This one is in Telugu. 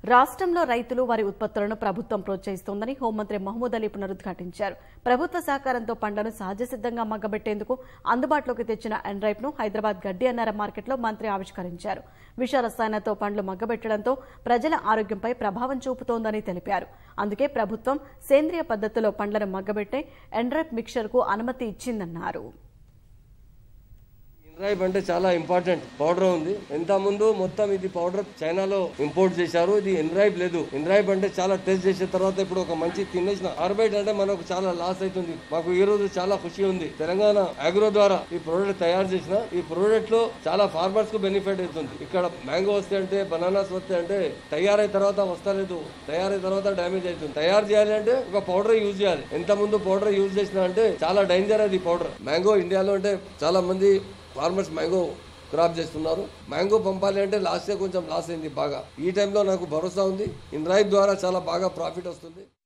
రాష్ట్రంలో రైతులు వారి ఉత్పత్తులను ప్రభుత్వం ప్రోత్సహిస్తోందని హోంమంత్రి మహమూద్ అలీ పునరుద్ఘాటించారు ప్రభుత్వ సహకారంతో పండ్లను సహజసిద్ధంగా మగ్గబెట్టేందుకు అందుబాటులోకి తెచ్చిన ఎన్రైప్ ను హైదరాబాద్ గడ్డి అన్నార మార్కెట్లో మంత్రి ఆవిష్కరించారు విష రసాయనతో పండ్లు మగ్గబెట్టడంతో ప్రజల ఆరోగ్యంపై ప్రభావం చూపుతోందని తెలిపారు అందుకే ప్రభుత్వం సేంద్రియ పద్ధతిలో పండ్లను మగ్గబెట్టే ఎన్రైప్ మిక్చర్ కు అనుమతి ఇచ్చిందన్నారు ఇన్రైబ్ అంటే చాలా ఇంపార్టెంట్ పౌడర్ ఉంది ఎంత ముందు మొత్తం ఇది పౌడర్ చైనాలో ఇంపోర్ట్ చేశారు ఇది ఎన్రైబ్ లేదు ఎన్రైబ్ అంటే చాలా టెస్ట్ చేసిన తర్వాత ఇప్పుడు ఒక మంచి తినేసిన ఆర్బైట్ అంటే మనకు చాలా లాస్ అవుతుంది మాకు ఈ రోజు చాలా ఖుషి ఉంది తెలంగాణ అగ్రో ద్వారా ఈ ప్రోడక్ట్ తయారు చేసిన ఈ ప్రోడక్ట్ లో చాలా ఫార్మర్స్ కు బెనిఫిట్ అవుతుంది ఇక్కడ మ్యాంగో వస్తే అంటే బనానాస్ వస్తే అంటే తయారైన తర్వాత వస్తలేదు తయారైన తర్వాత డ్యామేజ్ అవుతుంది తయారు చేయాలి అంటే ఒక పౌడర్ యూజ్ చేయాలి ఎంత ముందు పౌడర్ యూజ్ చేసిన అంటే చాలా డేంజర్ అది పౌడర్ మ్యాంగో ఇండియాలో అంటే చాలా మంది ఫార్మర్స్ మ్యాంగో క్రాప్ చేస్తున్నారు మ్యాంగో పంపాలి అంటే లాస్ట్ ఇయర్ కొంచెం లాస్ అయింది బాగా ఈ టైంలో నాకు భరోసా ఉంది ఇన్ రైప్ ద్వారా చాలా బాగా ప్రాఫిట్ వస్తుంది